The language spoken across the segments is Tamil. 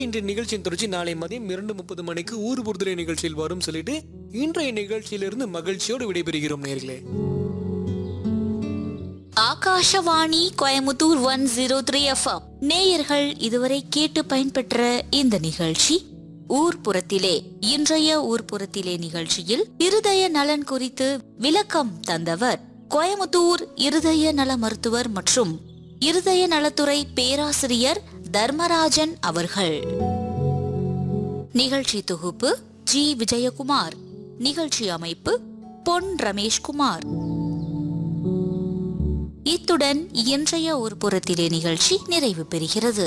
இன்றைய நிகழ்ச்சியின் தொடர்ச்சி நாளை மதியம் இரண்டு முப்பது மணிக்கு ஊர் பொறுத்துறை நிகழ்ச்சியில் வரும் சொல்லிட்டு இன்றைய நிகழ்ச்சியிலிருந்து மகிழ்ச்சியோடு விடைபெறுகிறோம் நேர்களே Akashvani Coimbatore one zero three FM நேயர்கள் இதுவரை கேட்டு பயன்பெற்ற இந்த நிகழ்ச்சி ஊர்ப்புறத்திலே இன்றைய ஊர்ப்புறத்திலே நிகழ்ச்சியில் இருதய நலன் குறித்து விளக்கம் தந்தவர் கோயமுத்தூர் இருதய நல மருத்துவர் மற்றும் இருதய நலத்துறை பேராசிரியர் தர்மராஜன் அவர்கள் நிகழ்ச்சி தொகுப்பு ஜி விஜயகுமார் நிகழ்ச்சி அமைப்பு பொன் ரமேஷ்குமார் இத்துடன் இன்றைய ஒரு புறத்திலே நிகழ்ச்சி நிறைவு பெறுகிறது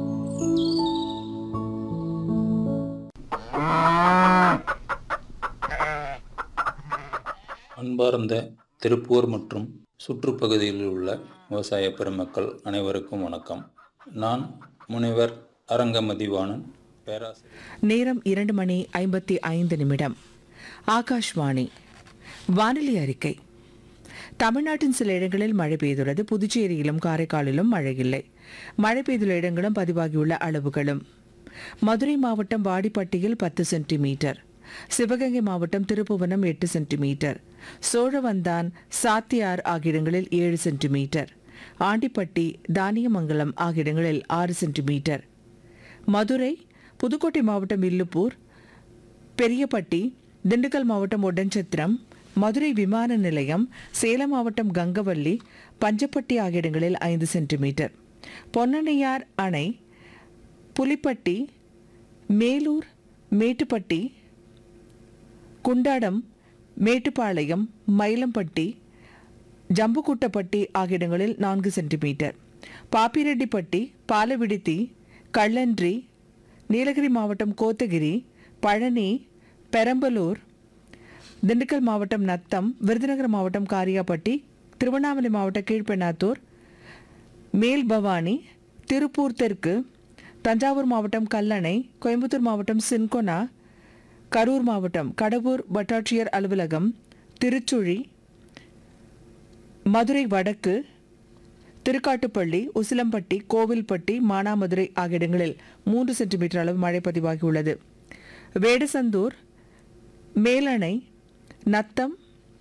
அன்பார்ந்த திருப்பூர் மற்றும் சுற்றுப்பகுதியில் உள்ள விவசாய பெருமக்கள் அனைவருக்கும் வணக்கம் நான் முனைவர் அரங்கமதிவாணன் பேராசிரியர் நேரம் இரண்டு மணி ஐம்பத்தி ஐந்து நிமிடம் ஆகாஷ்வாணி வானிலை அறிக்கை தமிழ்நாட்டின் சில இடங்களில் மழை பெய்துள்ளது புதுச்சேரியிலும் காரைக்காலிலும் மழை இல்லை மழை பெய்துள்ள இடங்களும் பதிவாகியுள்ள அளவுகளும் மதுரை மாவட்டம் வாடிப்பட்டியில் பத்து சென்டிமீட்டர் சிவகங்கை மாவட்டம் திருப்புவனம் எட்டு சென்டிமீட்டர் சோழவந்தான் சாத்தியார் ஆகிய இடங்களில் ஏழு சென்டிமீட்டர் ஆண்டிப்பட்டி தானியமங்கலம் ஆகிய இடங்களில் ஆறு சென்டிமீட்டர் மதுரை புதுக்கோட்டை மாவட்டம் இல்லுப்பூர் பெரியப்பட்டி திண்டுக்கல் மாவட்டம் ஒட்டன்சத்திரம் மதுரை விமான நிலையம் சேலம் மாவட்டம் கங்கவல்லி பஞ்சப்பட்டி ஆகிய இடங்களில் ஐந்து சென்டிமீட்டர் பொன்னணையார் அணை புலிப்பட்டி மேலூர் மேட்டுப்பட்டி குண்டாடம் மேட்டுப்பாளையம் மயிலம்பட்டி ஜம்புக்குட்டப்பட்டி ஆகிய இடங்களில் நான்கு சென்டிமீட்டர் பாப்பிரெட்டிப்பட்டி பாலவிடுத்தி கள்ளன்றி நீலகிரி மாவட்டம் கோத்தகிரி பழனி பெரம்பலூர் திண்டுக்கல் மாவட்டம் நத்தம் விருதுநகர் மாவட்டம் காரியாப்பட்டி திருவண்ணாமலை மாவட்டம் கீழ்பெண்ணாத்தூர் மேல் பவானி திருப்பூர் தெற்கு தஞ்சாவூர் மாவட்டம் கல்லணை கோயம்புத்தூர் மாவட்டம் சின்கொனா கரூர் மாவட்டம் கடவூர் வட்டாட்சியர் அலுவலகம் திருச்சுழி மதுரை வடக்கு திருக்காட்டுப்பள்ளி உசிலம்பட்டி கோவில்பட்டி மானாமதுரை ஆகிய இடங்களில் மூன்று சென்டிமீட்டர் அளவு மழை பதிவாகியுள்ளது வேடசந்தூர் மேலணை நத்தம்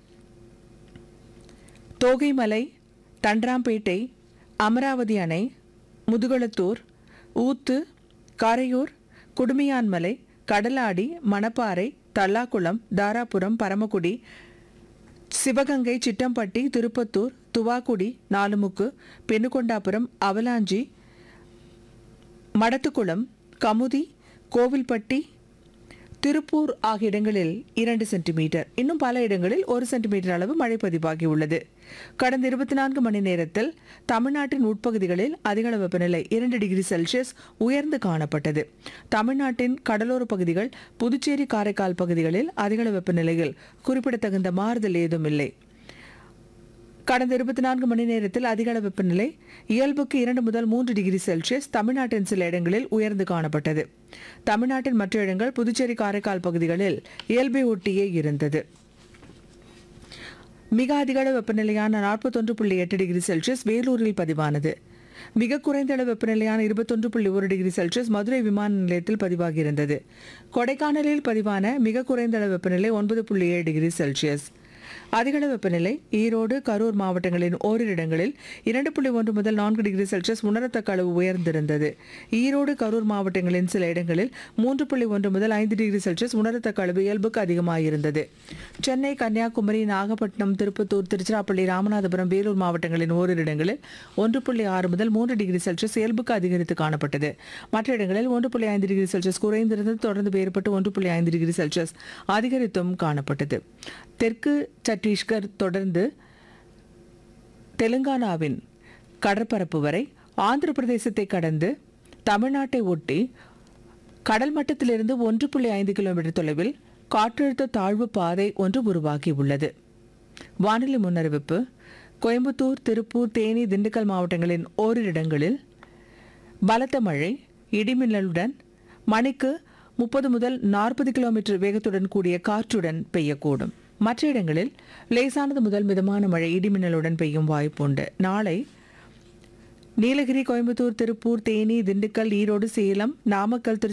தோகைமலை தண்டராம்பேட்டை அமராவதி அணை முதுகுளத்தூர் ஊத்து காரையூர் குடுமியான்மலை கடலாடி மணப்பாறை தல்லாக்குளம் தாராபுரம் பரமக்குடி சிவகங்கை சிட்டம்பட்டி திருப்பத்தூர் துவாக்குடி நாலுமுக்கு பெண்ணுகொண்டாபுரம் அவலாஞ்சி மடத்துக்குளம் கமுதி கோவில்பட்டி திருப்பூர் ஆகிய இடங்களில் இரண்டு சென்டிமீட்டர் இன்னும் பல இடங்களில் ஒரு சென்டிமீட்டர் அளவு மழை பதிவாகியுள்ளது கடந்த இருபத்தி நான்கு மணி நேரத்தில் தமிழ்நாட்டின் உட்பகுதிகளில் அதிகளவு வெப்பநிலை இரண்டு டிகிரி செல்சியஸ் உயர்ந்து காணப்பட்டது தமிழ்நாட்டின் கடலோர பகுதிகள் புதுச்சேரி காரைக்கால் பகுதிகளில் அதிகளவு வெப்பநிலையில் குறிப்பிடத்தகுந்த மாறுதல் ஏதும் இல்லை கடந்த இருபத்தி நான்கு மணி நேரத்தில் அதிக அளவு வெப்பநிலை இயல்புக்கு இரண்டு முதல் மூன்று டிகிரி செல்சியஸ் தமிழ்நாட்டின் சில இடங்களில் உயர்ந்து காணப்பட்டது தமிழ்நாட்டின் மற்ற இடங்கள் புதுச்சேரி காரைக்கால் பகுதிகளில் இயல்பை ஒட்டியே இருந்தது மிக அதிக அளவு வெப்பநிலையான நாற்பத்தொன்று புள்ளி எட்டு டிகிரி செல்சியஸ் வேலூரில் பதிவானது மிக குறைந்த அளவு வெப்பநிலையான இருபத்தொன்று புள்ளி ஒரு டிகிரி செல்சியஸ் மதுரை விமான நிலையத்தில் பதிவாகியிருந்தது கொடைக்கானலில் பதிவான மிக குறைந்த அளவு வெப்பநிலை ஒன்பது புள்ளி ஏழு டிகிரி செல்சியஸ் அதிகளவு வெப்பநிலை ஈரோடு கரூர் மாவட்டங்களின் ஓரிரு இடங்களில் இரண்டு புள்ளி ஒன்று முதல் நான்கு டிகிரி செல்சியஸ் உணரத்தக்க அளவு உயர்ந்திருந்தது ஈரோடு கரூர் மாவட்டங்களின் சில இடங்களில் மூன்று புள்ளி ஒன்று முதல் ஐந்து டிகிரி செல்சியஸ் உணரத்தக்க அளவு இயல்புக்கு அதிகமாயிருந்தது சென்னை கன்னியாகுமரி நாகப்பட்டினம் திருப்பத்தூர் திருச்சிராப்பள்ளி ராமநாதபுரம் வேலூர் மாவட்டங்களின் ஓரிரு இடங்களில் ஒன்று புள்ளி ஆறு முதல் மூன்று டிகிரி செல்சியஸ் இயல்புக்கு அதிகரித்து காணப்பட்டது மற்ற இடங்களில் ஒன்று புள்ளி ஐந்து டிகிரி செல்சியஸ் குறைந்திருந்தது தொடர்ந்து வேறுபட்டு ஒன்று புள்ளி ஐந்து டிகிரி செல்சியஸ் அதிகரித்தும் காணப்பட்டது தெற்கு சத்தீஸ்கர் தொடர்ந்து தெலுங்கானாவின் கடற்பரப்பு வரை ஆந்திர பிரதேசத்தை கடந்து தமிழ்நாட்டை ஒட்டி கடல் மட்டத்திலிருந்து ஒன்று புள்ளி ஐந்து கிலோமீட்டர் தொலைவில் காற்றழுத்த தாழ்வு பாதை ஒன்று உருவாகி உள்ளது வானிலை முன்னறிவிப்பு கோயம்புத்தூர் திருப்பூர் தேனி திண்டுக்கல் மாவட்டங்களின் ஓரிரு இடங்களில் பலத்த மழை இடிமின்னலுடன் மணிக்கு முப்பது முதல் நாற்பது கிலோமீட்டர் வேகத்துடன் கூடிய காற்றுடன் பெய்யக்கூடும் மற்ற இடங்களில் லேசானது முதல் மிதமான மழை இடிமின்னலுடன் பெய்யும் வாய்ப்புண்டு நாளை நீலகிரி கோயம்புத்தூர் திருப்பூர் தேனி திண்டுக்கல் ஈரோடு சேலம் நாமக்கல் திருச்சி